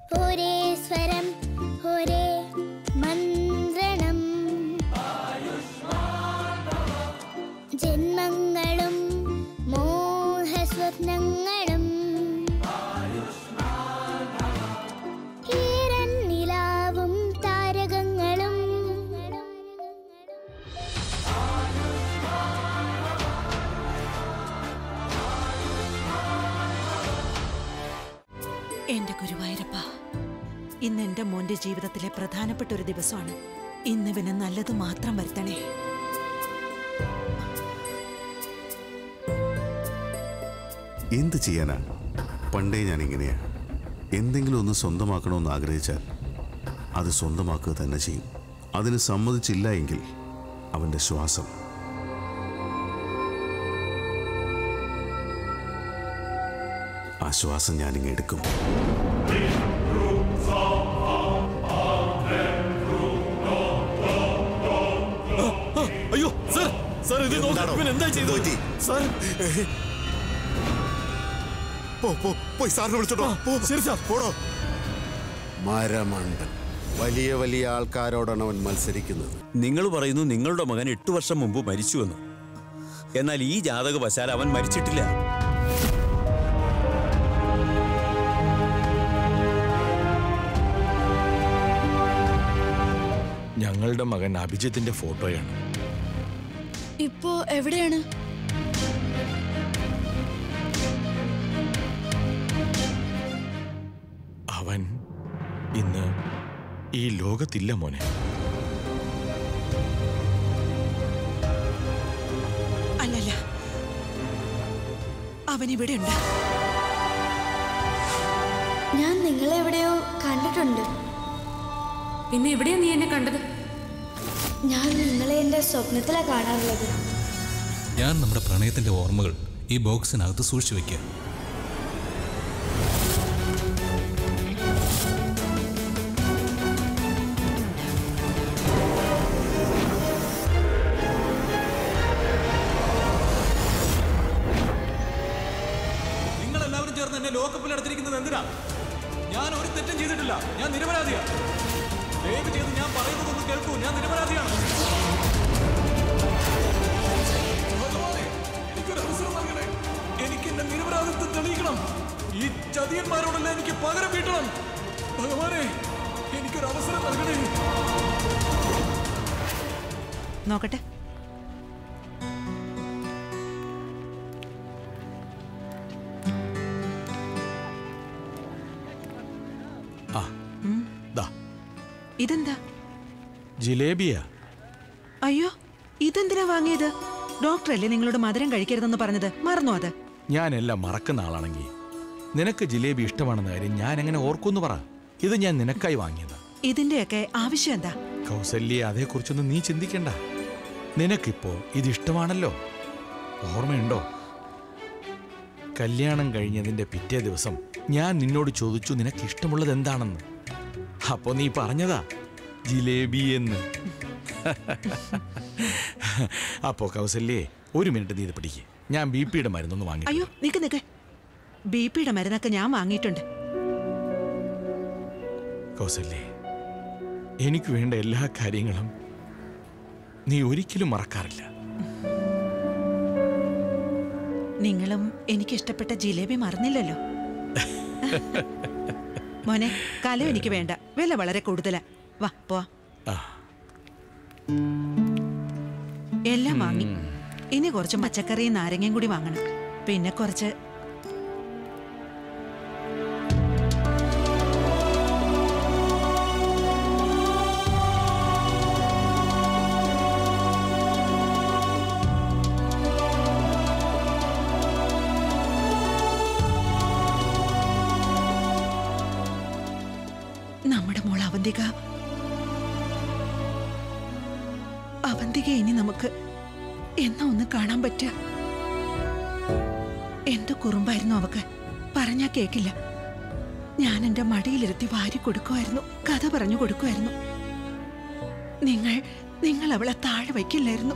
ഒരേ സ്വരം ഒരേ മന്ത്രണം ജന്മങ്ങളും മോഹസ്വപ്നങ്ങളും ഈരൻ നിലാവും താരകങ്ങളും എന്റെ ഗുരുവായൂരപ്പ ഇന്ന് എന്റെ മോന്റെ ജീവിതത്തിലെ പ്രധാനപ്പെട്ട ഒരു ദിവസമാണ് ഇന്ന് ഇവന് നല്ലത് മാത്രം വരുത്തണേ എന്ത് ചെയ്യാനാ പണ്ടേ ഞാൻ ഇങ്ങനെയാ എന്തെങ്കിലും ഒന്ന് സ്വന്തമാക്കണമെന്ന് ആഗ്രഹിച്ചാൽ അത് സ്വന്തമാക്കുക തന്നെ ചെയ്യും അതിന് സമ്മതിച്ചില്ല എങ്കിൽ അവന്റെ ശ്വാസം ആ ശ്വാസം ഞാനിങ്ങ് എടുക്കും അയ്യോ സർ സർ ഇത് നോക്ക്. എന്താണോ? ഇവൻ എന്താ ചെയ്തത് എന്ത് പറ്റി? സർ പോ പോ പോയി സാറിനെ വിളിച്ചോട്ടോ പോ ശരി സാർ പോടോ മരമണ്ടൻ വലിയ വലിയ ആൾക്കാരോടാണ് അവൻ മത്സരിക്കുന്നത് നിങ്ങൾ പറയുന്നു നിങ്ങളുടെ മകൻ എട്ടു വർഷം മുമ്പ് മരിച്ചുവെന്ന് എന്നാൽ ഈ ജാതകവശാൽ അവൻ മരിച്ചിട്ടില്ല ഞങ്ങളുടെ മകൻ അഭിജിത്തിന്റെ ഫോട്ടോയാണ് ഇപ്പോ എവിടെയാണ് അവൻ ഇന്ന് ഈ ലോകത്തില്ല മോനെ അല്ലല്ല അവൻ ഇവിടെ ഉണ്ട് ഞാൻ നിങ്ങളെ എവിടെയോ കണ്ടിട്ടുണ്ട് പിന്നെ എവിടെയാ നീ എന്നെ കണ്ടത് ഞാൻ നിങ്ങളെ എൻ്റെ സ്വപ്നത്തിലാണ് കാണാറുള്ളത് ഞാൻ നമ്മുടെ പ്രണയത്തിന്റെ ഓർമ്മകൾ ഈ ബോക്സിനകത്ത് സൂക്ഷിച്ചു വെക്കുക നിങ്ങൾ എല്ലാവരും ചേർന്ന് എന്നെ ലോക്കപ്പിൽ അടച്ചിരിക്കുന്നത് എന്തിനാ ഞാൻ ഒരു തെറ്റും ചെയ്തിട്ടില്ല ഞാൻ നിരപരാധിയാ ദയവ് ചെയ്ത് ഞാൻ പറയുന്നതൊന്ന് കേൾക്കൂ ഞാൻ നിരപരാധിയാണ് ഭഗവാനെ, എനിക്കൊരു അവസരം നൽകണേ എനിക്ക് എന്റെ നിരപരാധിത്വം തെളിയിക്കണം ഈ ചതിയന്മാരോടെല്ലാം എനിക്ക് പകരം വീട്ടണം ഭഗവാനെ എനിക്കൊരു അവസരം നൽകണേ നോക്കട്ടെ ആ ദാ ഇതെന്താ ജിലേബിയാ അയ്യോ ഇതെന്തിനാ വാങ്ങിയത് ഡോക്ടറല്ലേ നിങ്ങളോട് മധുരം കഴിക്കരുതെന്ന് പറഞ്ഞത് മറന്നു അത് ഞാനെല്ലാം മറക്കുന്ന ആളാണെങ്കിൽ നിനക്ക് ജിലേബി ഇഷ്ടമാണെന്ന കാര്യം ഞാൻ എങ്ങനെ ഓർക്കുമെന്ന് പറ ഇത് ഞാൻ നിനക്കായി വാങ്ങിയത് ഇതിന്റെയൊക്കെ ആവശ്യം എന്താ കൗസല്യെ അതേക്കുറിച്ചൊന്നും നീ ചിന്തിക്കണ്ട നിനക്കിപ്പോ ഇത് ഇഷ്ടമാണല്ലോ ഓർമ്മയുണ്ടോ കല്യാണം കഴിഞ്ഞതിന്റെ പിറ്റേ ദിവസം ഞാൻ നിന്നോട് ചോദിച്ചു നിനക്ക് ഇഷ്ടമുള്ളത് എന്താണെന്ന് അപ്പോ നീ പറഞ്ഞതാ ജിലേബി എന്ന് അപ്പോ കൗസല്യേ ഒരു മിനിറ്റ് നീ ഇത് പിടിക്ക് ഞാൻ ബി പിയുടെ മരുന്നൊന്ന് വാങ്ങി അയ്യോ നിക്ക് നിക്ക് ബി പിയുടെ മരുന്നൊക്കെ ഞാൻ വാങ്ങിയിട്ടുണ്ട് കൗസല്യേ എനിക്ക് വേണ്ട എല്ലാ കാര്യങ്ങളും നീ ഒരിക്കലും മറക്കാറില്ല നിങ്ങളും എനിക്ക് ഇഷ്ടപ്പെട്ട ജിലേബി മറന്നില്ലല്ലോ മോനെ കലം എനിക്ക് വേണ്ട വില വളരെ കൂടുതലാ വാ പോവാ ആ എല്ലാം വാങ്ങി ഇനി കുറച്ച് പച്ചക്കറിയും നാരങ്ങയും കൂടി വാങ്ങണം പിന്നെ കുറച്ച് നമ്മുടെ മോൾ അവന്തിക അവന്തിക ഇനി നമുക്ക് എന്നാ ഒന്ന് കാണാൻ പറ്റുക എന്തു കുറുമ്പായിരുന്നു അവക്ക് പറഞ്ഞാ കേക്കില്ല ഞാൻ എന്റെ മടിയിലിരുത്തി വാരി കൊടുക്കുമായിരുന്നു കഥ പറഞ്ഞു കൊടുക്കുമായിരുന്നു നിങ്ങൾ നിങ്ങൾ അവളെ താഴെ വയ്ക്കില്ലായിരുന്നു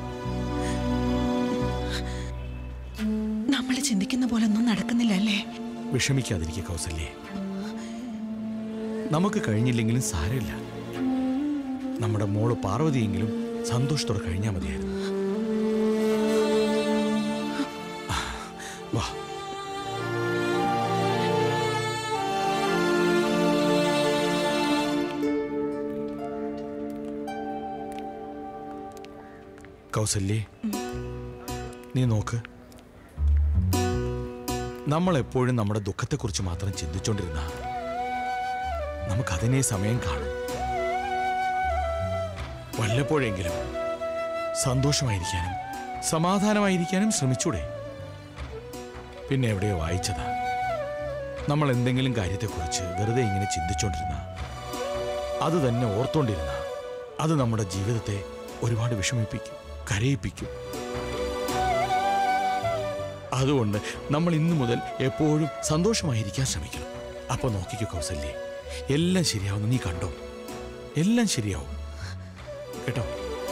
നമ്മൾ ചിന്തിക്കുന്ന പോലെ ഒന്നും നടക്കുന്നില്ല അല്ലേ വിഷമിക്കാതിരിക്കുക കൗസല്യേ നമുക്ക് കഴിഞ്ഞില്ലെങ്കിലും സാരമില്ല നമ്മുടെ മോള് പാർവതിയെങ്കിലും സന്തോഷത്തോടെ കഴിഞ്ഞാൽ മതിയായിരുന്നു വാ കൗസല്യേ നീ നോക്ക് നമ്മൾ എപ്പോഴും നമ്മുടെ ദുഃഖത്തെക്കുറിച്ച് മാത്രം ചിന്തിച്ചോണ്ടിരുന്ന നമുക്കതിനെ സമയം കാണും വല്ലപ്പോഴെങ്കിലും സന്തോഷമായിരിക്കാനും സമാധാനമായിരിക്കാനും ശ്രമിച്ചൂടെ പിന്നെ എവിടെയോ വായിച്ചതാ നമ്മൾ എന്തെങ്കിലും കാര്യത്തെക്കുറിച്ച് വെറുതെ ഇങ്ങനെ ചിന്തിച്ചോണ്ടിരുന്ന അത് തന്നെ ഓർത്തോണ്ടിരുന്ന അത് നമ്മുടെ ജീവിതത്തെ ഒരുപാട് വിഷമിപ്പിക്കും കരയിപ്പിക്കും അതുകൊണ്ട് നമ്മൾ ഇന്നു മുതൽ എപ്പോഴും സന്തോഷമായിരിക്കാൻ ശ്രമിക്കണം അപ്പൊ നോക്കിക്കോ കൗസല്യേ എല്ലാം ശരിയാവുന്നു നീ കണ്ടോ എല്ലാം ശരിയാവും കേട്ടോ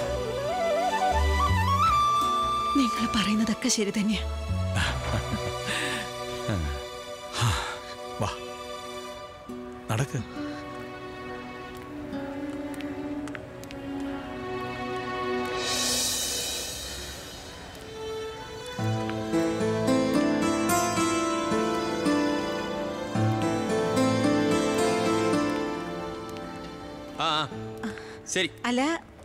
നിങ്ങൾ പറയുന്നതൊക്കെ ശരി തന്നെയാ വാ നടക്ക് ആ ആ. ശരി അല്ല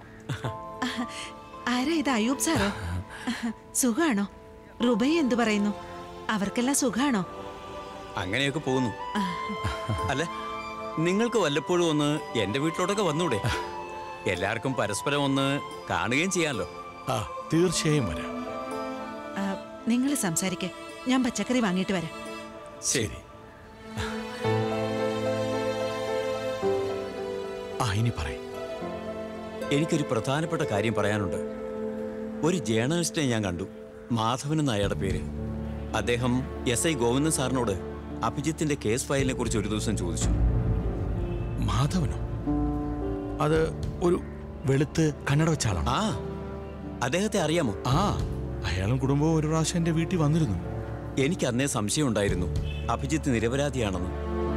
ആരാ ഇത് അയൂബ് സാറോ സുഖാണോ റുബൈ എന്തു പറയുന്നു അവർക്കെല്ലാം സുഖാണോ അങ്ങനെയൊക്കെ പോകുന്നു അല്ല നിങ്ങൾക്ക് വല്ലപ്പോഴും ഒന്ന് എന്റെ വീട്ടിലോട്ടൊക്കെ വന്നൂടെ എല്ലാവർക്കും പരസ്പരം ഒന്ന് കാണുകയും ചെയ്യാമല്ലോ ആ തീർച്ചയായും വരാം നിങ്ങൾ സംസാരിക്കേ ഞാൻ പച്ചക്കറി വാങ്ങിയിട്ട് വരാം ശരി ആ ഇനി പറയും എനിക്കൊരു പ്രധാനപ്പെട്ട കാര്യം പറയാനുണ്ട് ഒരു ജേർണലിസ്റ്റിനെ ഞാൻ കണ്ടു മാധവൻ എന്ന അയാളുടെ പേര് അദ്ദേഹം എസ് ഐ ഗോവിന്ദൻ സാറിനോട് അഭിജിത്തിന്റെ കേസ് ഫയലിനെ കുറിച്ച് ഒരു ദിവസം ചോദിച്ചു മാധവനോ അത് ഒരു വെളുത്ത് കന്നഡ വെച്ച ആളാണ് ആ അദ്ദേഹത്തെ അറിയാമോ ആ അയാളും കുടുംബവും ഒരു പ്രാവശ്യം എന്റെ വീട്ടിൽ വന്നിരുന്നു എനിക്ക് അന്നേ സംശയമുണ്ടായിരുന്നു അഭിജിത്ത് നിരപരാധിയാണെന്ന്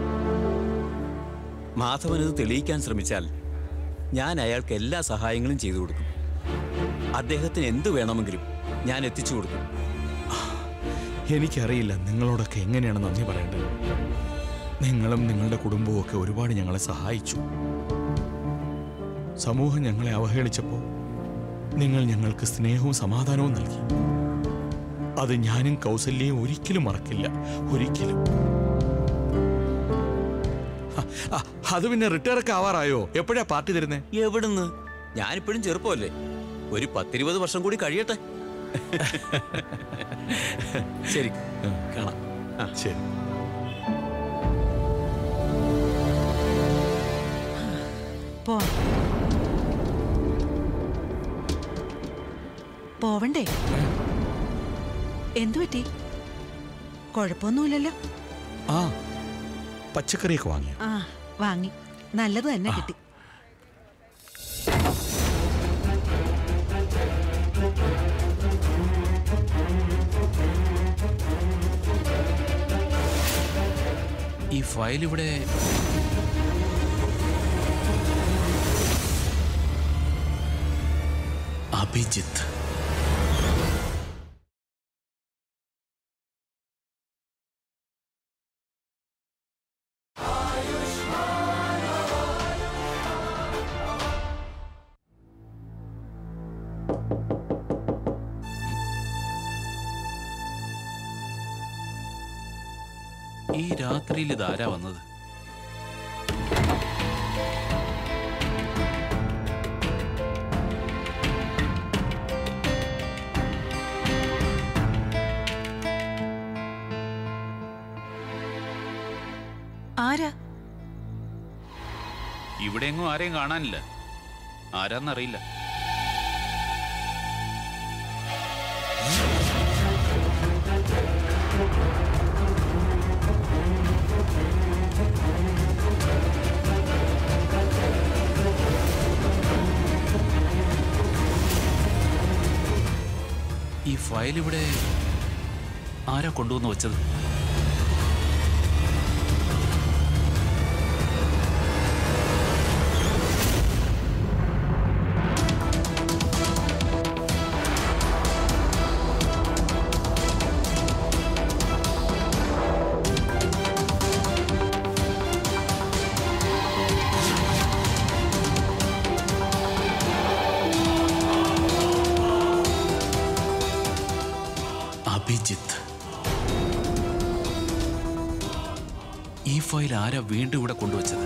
മാധവൻ ഇത് തെളിയിക്കാൻ ശ്രമിച്ചാൽ ഞാൻ അയാൾക്ക് എല്ലാ സഹായങ്ങളും ചെയ്തു കൊടുക്കും അദ്ദേഹത്തിന് എന്തു വേണമെങ്കിലും ഞാൻ എത്തിച്ചു കൊടുക്കും എനിക്കറിയില്ല നിങ്ങളോടൊക്കെ എങ്ങനെയാണ് നന്ദി പറയേണ്ടത് നിങ്ങളും നിങ്ങളുടെ കുടുംബവും ഒക്കെ ഒരുപാട് ഞങ്ങളെ സഹായിച്ചു സമൂഹം ഞങ്ങളെ അവഹേളിച്ചപ്പോൾ നിങ്ങൾ ഞങ്ങൾക്ക് സ്നേഹവും സമാധാനവും നൽകി അത് ഞാനും കൗസല്യയും ഒരിക്കലും മറക്കില്ല ഒരിക്കലും ആ, ആ, അത് പിന്നെ റിട്ടയർ ഒക്കെ ആവാറായോ എപ്പോഴാ പാർട്ടി തരുന്നേ എവിടുന്ന് ഞാനിപ്പോഴും ചെറുപ്പമല്ലേ ഒരു പത്തിരുപത് വർഷം കൂടി കഴിയട്ടെ ശരി കാണാം ആ ശരി പോവാം പോവണ്ടേ എന്തു പറ്റി കുഴപ്പമൊന്നുമില്ലല്ലോ ആ പച്ചക്കറിയൊക്കെ വാങ്ങിയോ ആ വാങ്ങി നല്ലത് തന്നെ കിട്ടി ഈ ഫയൽ ഇവിടെ അഭിജിത്ത് ഈ രാത്രിയിൽ ഇതാരാ വന്നത് ആരാ ഇവിടെ എങ്ങും ആരെയും കാണാനില്ല ആരാന്നറിയില്ല ഈ ഫയൽ ഇവിടെ ആരാ കൊണ്ടുവന്ന് വെച്ചത് ഫയൽ ആരാ വീണ്ടും ഇവിടെ കൊണ്ടുവച്ചത്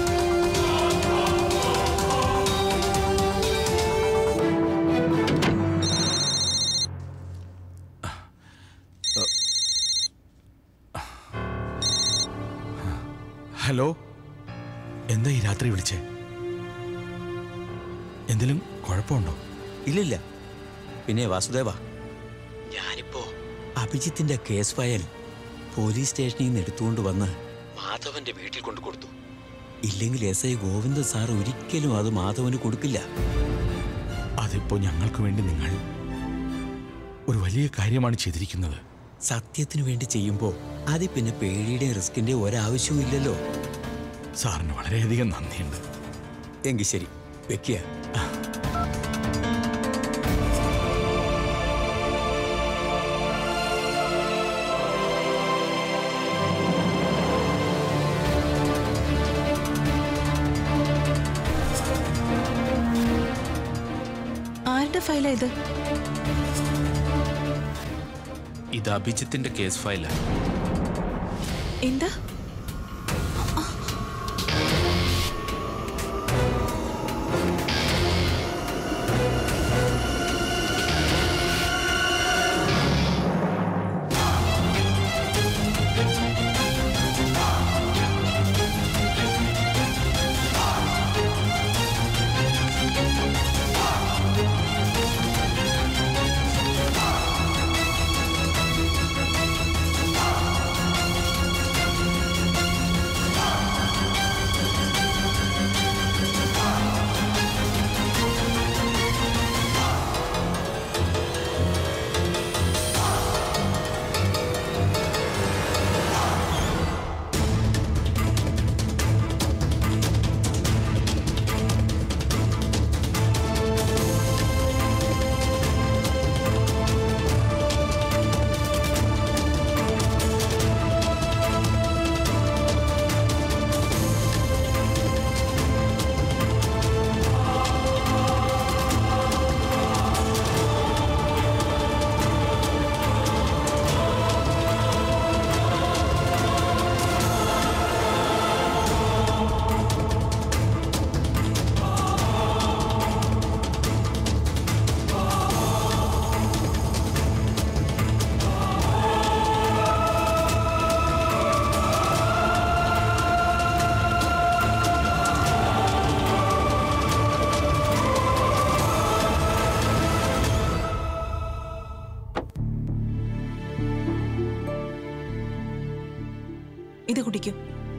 ഹലോ എന്താ ഈ രാത്രി വിളിച്ചേ എന്തെങ്കിലും കുഴപ്പമുണ്ടോ ഇല്ലില്ല പിന്നെ വാസുദേവ ഞാനിപ്പോ അഭിജിത്തിന്റെ കേസ് ഫയൽ പോലീസ് സ്റ്റേഷനിൽ നിന്ന് എടുത്തുകൊണ്ട് വന്ന് മാധവന്റെ വീട്ടിൽ കൊണ്ടു കൊടുത്തു ഇല്ലെങ്കിൽ എസ് ഐ ഗോവിന്ദ സാർ ഒരിക്കലും അത് മാധവന് കൊടുക്കില്ല അതിപ്പോ ഞങ്ങൾക്ക് വേണ്ടി നിങ്ങൾ ഒരു വലിയ കാര്യമാണ് ചെയ്തിരിക്കുന്നത് സത്യത്തിനു വേണ്ടി ചെയ്യുമ്പോൾ അതിൽ പിന്നെ പേടിയുടെയും റിസ്കിന്റെയും ഒരാവശ്യവും ഇല്ലല്ലോ സാറിന് വളരെയധികം നന്ദിയുണ്ട് എങ്കിൽ ശരി വെക്കുക ആരുടെ ഫയലാ ഇത് ഇത് അഭിജിത്തിന്റെ കേസ് ഫയലാണ് എന്താ ഇത് കുടിക്കൂ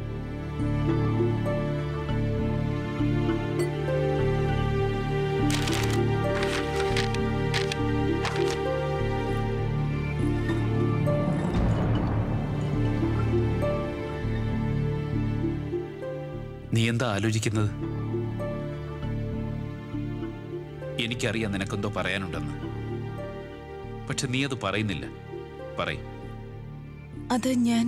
നീ എന്താ ആലോചിക്കുന്നത് എനിക്കറിയാം നിനക്കെന്തോ പറയാനുണ്ടെന്ന് പക്ഷെ നീ അത് പറയുന്നില്ല പറയും അത് ഞാൻ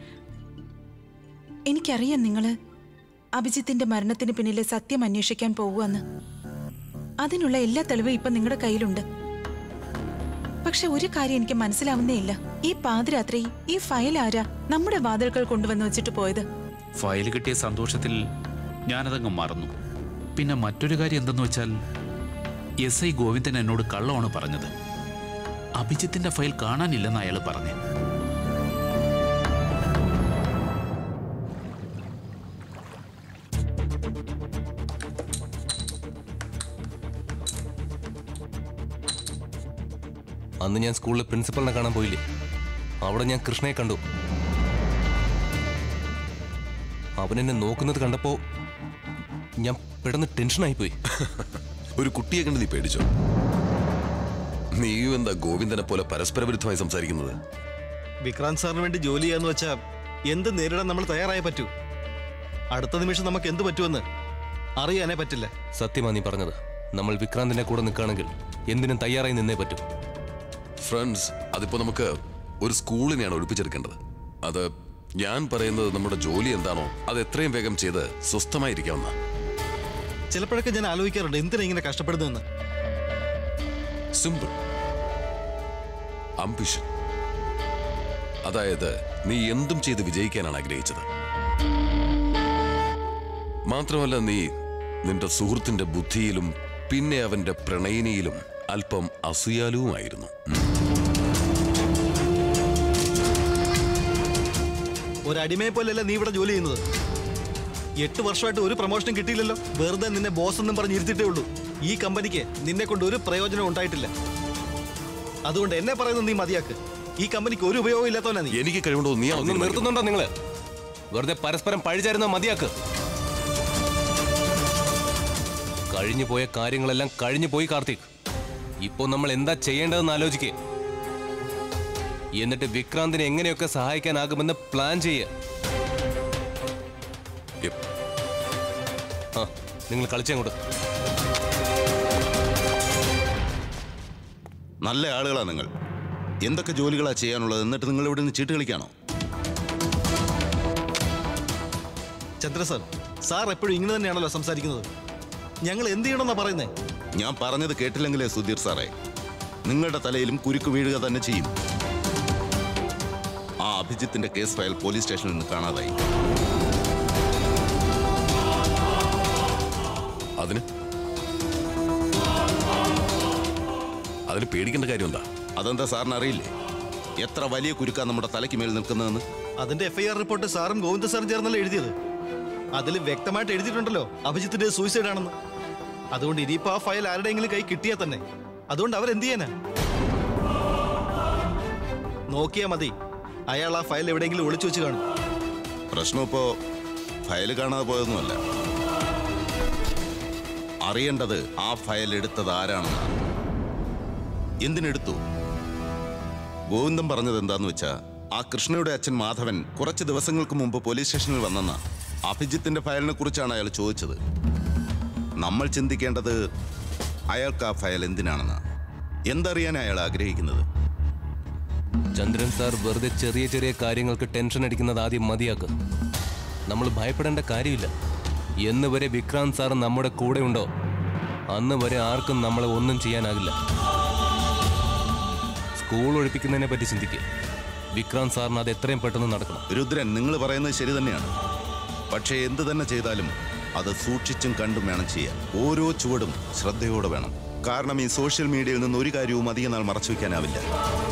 എനിക്കറിയാം നിങ്ങള് അഭിജിത്തിന്റെ മരണത്തിന് പിന്നിലെ സത്യം അന്വേഷിക്കാൻ പോവുകയെന്ന് അതിനുള്ള എല്ലാ തെളിവും ഇപ്പൊ നിങ്ങളുടെ കയ്യിലുണ്ട് പക്ഷെ ഒരു കാര്യം എനിക്ക് മനസ്സിലാവുന്നേ ഇല്ല ഈ പാതിരാത്രി ഈ ഫയൽ ആരാ നമ്മുടെ വാതിൽകൾ കൊണ്ടുവന്ന് വെച്ചിട്ട് പോയത് ഫയൽ കിട്ടിയ സന്തോഷത്തിൽ ഞാനതങ്ങ് മറന്നു പിന്നെ മറ്റൊരു കാര്യം എന്തെന്ന് വെച്ചാൽ എസ് ഐ ഗോവിന്ദൻ എന്നോട് കള്ളമാണ് പറഞ്ഞത് അഭിജിത്തിന്റെ ഫയൽ കാണാനില്ലെന്ന് അയാൾ പറഞ്ഞു അന്ന് ഞാൻ സ്കൂളിലെ പ്രിൻസിപ്പലിനെ കാണാൻ പോയില്ലേ അവിടെ ഞാൻ കൃഷ്ണയെ കണ്ടു അവൻ എന്നെ നോക്കുന്നത് കണ്ടപ്പോ ഞാൻ പെട്ടെന്ന് ടെൻഷനായി പോയി ഒരു കുട്ടിയെ കണ്ട് നീ പേടിച്ചോ നീയും എന്താ ഗോവിന്ദനെ പോലെ പരസ്പര വിരുദ്ധമായി സംസാരിക്കുന്നത് വിക്രാന്ത് സാറിന് വേണ്ടി ജോലി ചെയ്യാന്ന് വെച്ചാ എന്ത് നേരിടാൻ നമ്മൾ തയ്യാറായേ പറ്റൂ അടുത്ത നിമിഷം നമുക്ക് എന്ത് പറ്റുമെന്ന് അറിയാനേ പറ്റില്ല സത്യമാ നീ പറഞ്ഞത് നമ്മൾ വിക്രാന്തിന്റെ കൂടെ നിൽക്കുകയാണെങ്കിൽ എന്തിനും തയ്യാറായി നിന്നേ പറ്റൂ ഫ്രണ്ട്സ് അതിപ്പോ നമുക്ക് ഒരു സ്കൂളിനെയാണ് ഒഴിപ്പിച്ചെടുക്കേണ്ടത് അത് ഞാൻ പറയുന്നത് നമ്മുടെ ജോലി എന്താണോ അത് എത്രയും വേഗം ചെയ്ത് സ്വസ്ഥമായിരിക്കാവുന്ന ചിലപ്പോഴൊക്കെ ഞാൻ ആലോചിക്കാറുണ്ട് എന്തിനാ ഇങ്ങനെ കഷ്ടപ്പെടുന്നതെന്ന് സിമ്പിൾ അംബിഷൻ അതായത് നീ എന്തും ചെയ്ത് വിജയിക്കാനാണ് ആഗ്രഹിച്ചത് മാത്രമല്ല നീ നിന്റെ സുഹൃത്തിന്റെ ബുദ്ധിയിലും പിന്നെ അവന്റെ പ്രണയിനിയിലും അല്പം അസൂയാലുവുമായിരുന്നു ഒരു അടിമയെ പോലെയല്ല നീ ഇവിടെ ജോലി ചെയ്യുന്നത് എട്ട് വർഷമായിട്ട് ഒരു പ്രൊമോഷനും കിട്ടിയില്ലല്ലോ വെറുതെ നിന്നെ ബോസ് എന്നും പറഞ്ഞ് ഇരുത്തിട്ടേ ഉള്ളൂ ഈ കമ്പനിക്ക് നിന്നെ കൊണ്ട് ഒരു പ്രയോജനം ഉണ്ടായിട്ടില്ല അതുകൊണ്ട് എന്നെ പറയുന്നത് നീ മതിയാക്ക് ഈ കമ്പനിക്ക് ഒരു ഉപയോഗം ഇല്ലാത്തവനാ നീ എനിക്ക് കഴിവുണ്ടോ നീ ഒന്ന് നിർത്തുന്നുണ്ടോ നിങ്ങള് വെറുതെ പരസ്പരം പഴിചാരുന്ന മതിയാക്ക് കഴിഞ്ഞു പോയ കാര്യങ്ങളെല്ലാം കഴിഞ്ഞു പോയി കാർത്തിക് ഇപ്പോ നമ്മൾ എന്താ ചെയ്യേണ്ടതെന്ന് ആലോചിക്കേ എന്നിട്ട് വിക്രാന്തിനെ എങ്ങനെയൊക്കെ സഹായിക്കാനാകുമെന്ന് പ്ലാൻ ചെയ്യ ആ നിങ്ങൾ കളിച്ചങ്ങോട്ട് നല്ല ആളുകളാ നിങ്ങൾ എന്തൊക്കെ ജോലികളാ ചെയ്യാനുള്ളത് എന്നിട്ട് നിങ്ങൾ ഇവിടെ നിന്ന് ചീട്ട് കളിക്കാണോ ചന്ദ്ര സാർ സാർ എപ്പോഴും ഇങ്ങനെ തന്നെയാണല്ലോ സംസാരിക്കുന്നത് ഞങ്ങൾ എന്ത് ചെയ്യണമെന്നാ പറയുന്നേ ഞാൻ പറഞ്ഞത് കേട്ടില്ലെങ്കിലേ സുധീർ സാറേ നിങ്ങളുടെ തലയിലും കുരുക്ക് വീഴുക തന്നെ ചെയ്യും ആ അഭിജിത്തിന്റെ കേസ് ഫയൽ പോലീസ് സ്റ്റേഷനിൽ നിന്ന് കാണാതായി അതിന് അതിന് പേടിക്കേണ്ട കാര്യം എന്താ അതെന്താ സാറിന് അറിയില്ലേ എത്ര വലിയ കുരുക്കാ നമ്മുടെ തലയ്ക്ക് മേൽ നിൽക്കുന്നതെന്ന് അതിന്റെ എഫ്ഐആർ റിപ്പോർട്ട് സാറും ഗോവിന്ദ സാറും ചേർന്നല്ലോ എഴുതിയത് അതിൽ വ്യക്തമായിട്ട് എഴുതിയിട്ടുണ്ടല്ലോ അഭിജിത്തിന്റെ സൂയിസൈഡ് ആണെന്ന് അതുകൊണ്ട് ഇനിയിപ്പോ ആ ഫയൽ ആരുടെയെങ്കിലും കൈ കിട്ടിയാൽ തന്നെ അതുകൊണ്ട് അവരെന്ത് ചെയ്യാനാ നോക്കിയാ മതി അയാൾ ആ ഫയൽ എവിടെയെങ്കിലും ഒളിച്ചു വെച്ച് കാണും പ്രശ്നം ഇപ്പോ ഫയൽ കാണാതെ പോയതൊന്നുമല്ല അറിയേണ്ടത് ആ ഫയൽ എടുത്തത് ആരാണെന്നാണ് എന്തിനെടുത്തു ഗോവിന്ദൻ പറഞ്ഞത് എന്താന്ന് വെച്ചാ ആ കൃഷ്ണയുടെ അച്ഛൻ മാധവൻ കുറച്ച് ദിവസങ്ങൾക്ക് മുമ്പ് പോലീസ് സ്റ്റേഷനിൽ വന്നെന്ന അഭിജിത്തിന്റെ ഫയലിനെ കുറിച്ചാണ് അയാൾ ചോദിച്ചത് നമ്മൾ ചിന്തിക്കേണ്ടത് അയാൾക്ക് ആ ഫയൽ എന്തിനാണെന്ന് എന്തറിയാൻ അയാൾ ആഗ്രഹിക്കുന്നത് ചന്ദ്രൻ സാർ വെറുതെ ചെറിയ ചെറിയ കാര്യങ്ങൾക്ക് ടെൻഷൻ അടിക്കുന്നത് ആദ്യം മതിയാക്ക് നമ്മൾ ഭയപ്പെടേണ്ട കാര്യമില്ല എന്ന് വരെ വിക്രാന്ത് സാർ നമ്മുടെ കൂടെ ഉണ്ടോ അന്ന് വരെ ആർക്കും നമ്മളെ ഒന്നും ചെയ്യാനാകില്ല സ്കൂൾ ഒഴിപ്പിക്കുന്നതിനെ പറ്റി ചിന്തിക്കുക വിക്രാന്ത് സാറിന് അത് എത്രയും പെട്ടെന്ന് നടക്കണം രുദ്രൻ നിങ്ങൾ പറയുന്നത് ശരി തന്നെയാണ് പക്ഷേ എന്ത് തന്നെ ചെയ്താലും അത് സൂക്ഷിച്ചും കണ്ടും വേണം ചെയ്യാൻ ഓരോ ചുവടും ശ്രദ്ധയോടെ വേണം കാരണം ഈ സോഷ്യൽ മീഡിയയിൽ നിന്ന് ഒരു കാര്യവും അധികം നാൾ മറച്ചു വയ്ക്കാനാവില്ല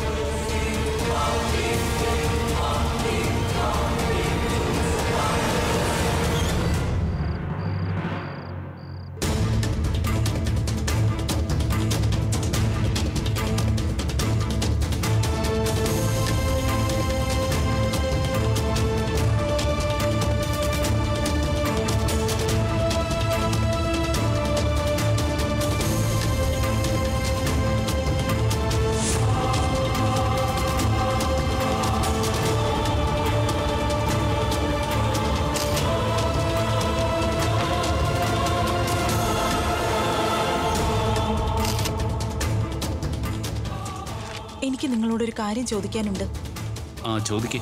എനിക്ക് നിങ്ങളോടൊരു കാര്യം ചോദിക്കാനുണ്ട് ആ ചോദിക്കേ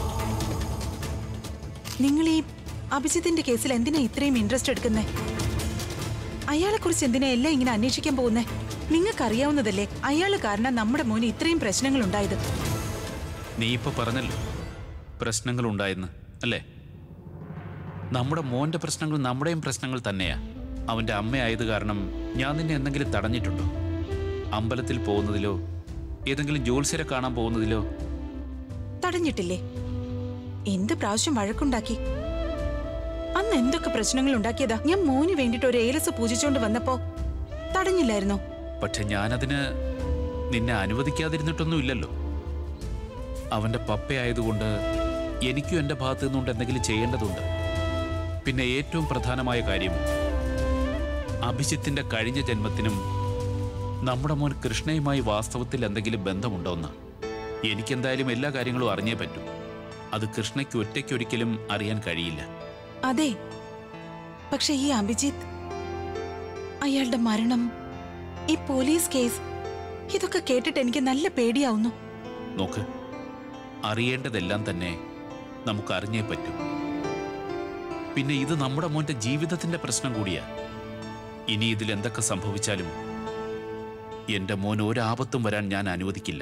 നിങ്ങൾ ഈ അഭിജിത്തിന്റെ കേസിൽ എന്തിനാ ഇത്രയും ഇൻട്രസ്റ്റ് എടുക്കുന്നേ അയാളെ കുറിച്ച് എന്തിനാ എല്ലാം ഇങ്ങനെ അന്വേഷിക്കാൻ പോകുന്നേ നിങ്ങൾക്കറിയാവുന്നതല്ലേ അയാൾ കാരണം നമ്മുടെ മോന് ഇത്രയും പ്രശ്നങ്ങൾ ഉണ്ടായത് നീ ഇപ്പൊ പറഞ്ഞല്ലോ പ്രശ്നങ്ങൾ ഉണ്ടായെന്ന് അല്ലേ നമ്മുടെ മോന്റെ പ്രശ്നങ്ങൾ നമ്മുടെയും പ്രശ്നങ്ങൾ തന്നെയാ അവന്റെ അമ്മയായത് കാരണം ഞാൻ നിന്നെ എന്തെങ്കിലും തടഞ്ഞിട്ടുണ്ടോ അമ്പലത്തിൽ പോകുന്നതിലോ ഏതെങ്കിലും ജോത്സ്യരെ കാണാൻ പോകുന്നതിലോ തടഞ്ഞിട്ടില്ലേ എന്ത് പ്രാവശ്യം വഴക്കുണ്ടാക്കി അന്ന് എന്തൊക്കെ പ്രശ്നങ്ങൾ ഉണ്ടാക്കിയതാ ഞാൻ മോന് വേണ്ടിട്ട് ഒരു ഏലസ് പൂജിച്ചോണ്ട് വന്നപ്പോ തടഞ്ഞില്ലായിരുന്നോ പക്ഷെ ഞാനതിന് നിന്നെ അനുവദിക്കാതിരുന്നിട്ടൊന്നും ഇല്ലല്ലോ അവന്റെ പപ്പയായതുകൊണ്ട് എനിക്കും എൻ്റെ ഭാഗത്തു നിന്നുകൊണ്ട് എന്തെങ്കിലും ചെയ്യേണ്ടതുണ്ട് പിന്നെ ഏറ്റവും പ്രധാനമായ കാര്യം അഭിജിത്തിന്റെ കഴിഞ്ഞ ജന്മത്തിനും നമ്മുടെ മോൻ കൃഷ്ണയുമായി വാസ്തവത്തിൽ എന്തെങ്കിലും ബന്ധമുണ്ടോ എന്ന് എനിക്കെന്തായാലും എല്ലാ കാര്യങ്ങളും അറിഞ്ഞേ പറ്റൂ അത് കൃഷ്ണയ്ക്ക് ഒറ്റയ്ക്കൊരിക്കലും അറിയാൻ കഴിയില്ല അതെ പക്ഷെ ഈ അഭിജിത്ത് അയാളുടെ മരണം ഈ പോലീസ് കേസ് ഇതൊക്കെ കേട്ടിട്ട് എനിക്ക് നല്ല പേടിയാവുന്നു നോക്ക് അറിയേണ്ടതെല്ലാം തന്നെ നമുക്ക് അറിഞ്ഞേ പറ്റൂ പിന്നെ ഇത് നമ്മുടെ മോന്റെ ജീവിതത്തിന്റെ പ്രശ്നം കൂടിയാ ഇനി ഇതിൽ എന്തൊക്കെ സംഭവിച്ചാലും എന്റെ മോൻ ഒരാപത്തും വരാൻ ഞാൻ അനുവദിക്കില്ല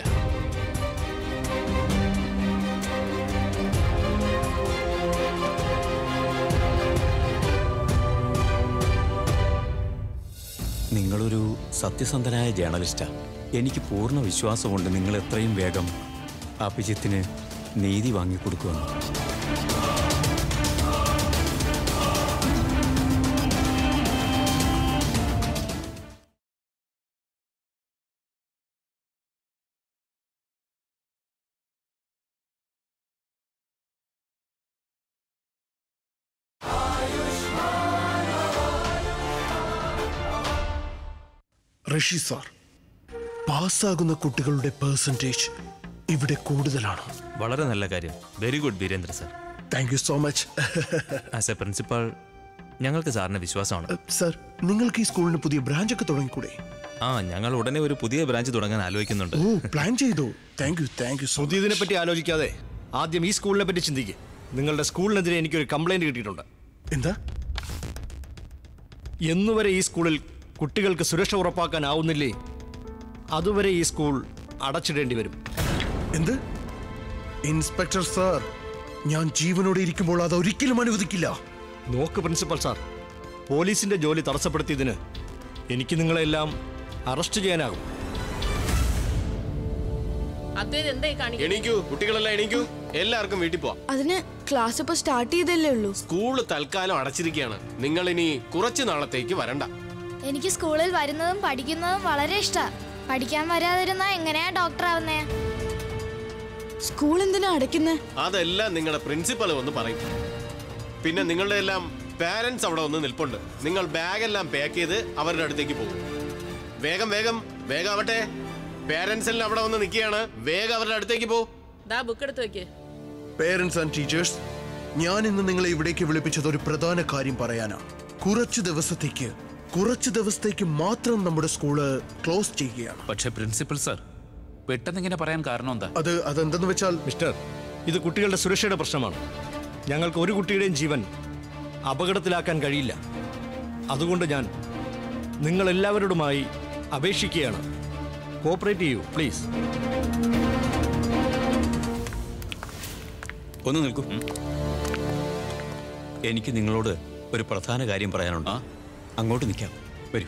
നിങ്ങളൊരു സത്യസന്ധനായ ജേർണലിസ്റ്റാ എനിക്ക് പൂർണ്ണ വിശ്വാസമുണ്ട് നിങ്ങൾ എത്രയും വേഗം അഭിജിത്തിന് നീതി വാങ്ങിക്കൊടുക്കുമെന്ന് ഋഷി സാർ പാസ്സാകുന്ന കുട്ടികളുടെ പേഴ്സൻറ്റേജ് ഇവിടെ കൂടുതലാണ് വളരെ നല്ല കാര്യം very good Virendra sir thank you so much as a principal ഞങ്ങൾക്ക് സാറിന് വിശ്വാസമാണ് സർ നിങ്ങൾക്ക് ഈ സ്കൂളിന് പുതിയ ബ്രാഞ്ച് ഒക്കെ തുടങ്ങിക്കൂടെ ആ ഞങ്ങൾ ഉടനെ ഒരു പുതിയ ബ്രാഞ്ച് തുടങ്ങാൻ ആലോചിക്കുന്നുണ്ട് ഓ പ്ലാൻ ചെയ്തു thank you thank you so പുതിയതിനെ പറ്റി ആലോചിക്കാതെ ആദ്യം ഈ സ്കൂളിനെ പറ്റി ചിന്തിക്കുക നിങ്ങളുടെ സ്കൂളിനെതിരെ എനിക്കൊരു കംപ്ലൈന്റ് കിട്ടിയിട്ടുണ്ട് എന്താ എന്നുവരെ ഈ സ്കൂളിൽ കുട്ടികൾക്ക് സുരക്ഷ ഉറപ്പാക്കാനാവുന്നില്ലേ അതുവരെ ഈ സ്കൂൾ അടച്ചിടേണ്ടി വരും എന്ത് ഇൻസ്പെക്ടർ സാർ ഞാൻ ജീവനോടെ ഇരിക്കുമ്പോൾ അത് ഒരിക്കലും അനുവദിക്കില്ല നോക്ക് പ്രിൻസിപ്പൽ സാർ പോലീസിന്റെ ജോലി തടസ്സപ്പെടുത്തിയതിന് എനിക്ക് നിങ്ങളെല്ലാം അറസ്റ്റ് ചെയ്യാനാകും അദ്വൈത് എന്തായി കാണിക്കുന്നത് എണീക്കൂ കുട്ടികളെല്ലാം എണീക്കൂ എല്ലാവർക്കും വീട്ടിൽ പോവാം അതിന് ക്ലാസ് ഇപ്പൊ സ്റ്റാർട്ട് ചെയ്തല്ലേ ഉള്ളൂ സ്കൂള് തൽക്കാലം അടച്ചിരിക്കുകയാണ് നിങ്ങൾ ഇനി കുറച്ച് നാളത്തേക്ക് വരണ്ട എനിക്ക് സ്കൂളിൽ വരുന്നതും പഠിക്കുന്നതും വളരെ ഇഷ്ടമാണ് പഠിക്കാൻ വരാതിരുന്നാ എങ്ങനെയാ ഡോക്ടർ ആവുന്നേ സ്കൂൾ എന്തിനാ അടയ്ക്കുന്നേ അതെല്ലാം നിങ്ങളുടെ പ്രിൻസിപ്പൽ വന്ന് പറയും പിന്നെ നിങ്ങളുടെ എല്ലാം പാരന്റ്സ് അവിടെ വന്ന് നിൽപ്പുണ്ട് നിങ്ങൾ ബാഗെല്ലാം പാക്ക് ചെയ്ത് അവരുടെ അടുത്തേക്ക് പോകും വേഗം വേഗം വേഗം ആവട്ടെ പാരന്റ്സ് എല്ലാം അവിടെ വന്ന് നിൽക്കുകയാണ് വേഗം അവരുടെ അടുത്തേക്ക് പോകും ദാ ബുക്ക് എടുത്ത് വെക്ക് പേരൻസ് ആൻഡ് ടീച്ചേഴ്സ് ഞാൻ ഇന്ന് നിങ്ങളെ ഇവിടേക്ക് വിളിപ്പിച്ചത് ഒരു പ്രധാന കാര്യം പറയാനാണ് കുറച്ച് ദിവസത്തേക്ക് കുറച്ച് ദിവസത്തേക്ക് മാത്രം നമ്മുടെ സ്കൂള് ക്ലോസ് ചെയ്യുകയാണ് പക്ഷേ പ്രിൻസിപ്പൽ സർ പെട്ടെന്ന് ഇങ്ങനെ പറയാൻ കാരണം എന്താ അത് അതെന്തെന്ന് വെച്ചാൽ മിസ്റ്റർ ഇത് കുട്ടികളുടെ സുരക്ഷയുടെ പ്രശ്നമാണ് ഞങ്ങൾക്ക് ഒരു കുട്ടിയുടെയും ജീവൻ അപകടത്തിലാക്കാൻ കഴിയില്ല അതുകൊണ്ട് ഞാൻ നിങ്ങൾ എല്ലാവരോടുമായി അപേക്ഷിക്കുകയാണ് കോപ്പറേറ്റ് ചെയ്യൂ പ്ലീസ് ഒന്ന് നിൽക്കൂ എനിക്ക് നിങ്ങളോട് ഒരു പ്രധാന കാര്യം പറയാനുണ്ട് അങ്ങോട്ട് നിൽക്കാം വരൂ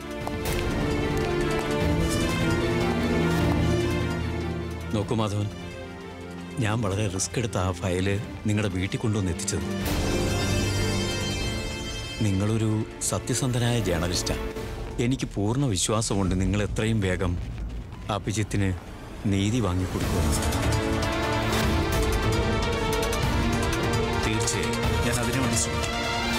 നോക്കൂ മാധവൻ ഞാൻ വളരെ റിസ്ക് എടുത്ത ആ ഫയല് നിങ്ങളുടെ വീട്ടിൽ കൊണ്ടുവന്ന് എത്തിച്ചത് നിങ്ങളൊരു സത്യസന്ധനായ ജേർണലിസ്റ്റാ എനിക്ക് പൂർണ്ണ വിശ്വാസമുണ്ട് നിങ്ങൾ എത്രയും വേഗം അഭിജിത്തിന് നീതി വാങ്ങിക്കൊടുക്കുമെന്ന് തീർച്ചയായും ഞാൻ അതിനു വേണ്ടി ശ്രമിക്കും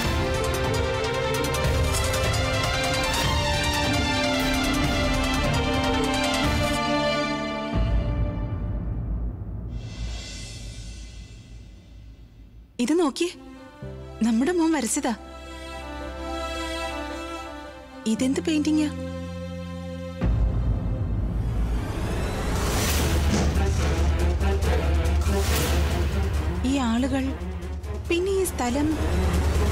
ഇത് നോക്കിയേ നമ്മുടെ മോൻ വരച്ചതാ ഇതെന്ത് പെയിന്റിങ്ങാ ഈ ആളുകൾ പിന്നെ ഈ സ്ഥലം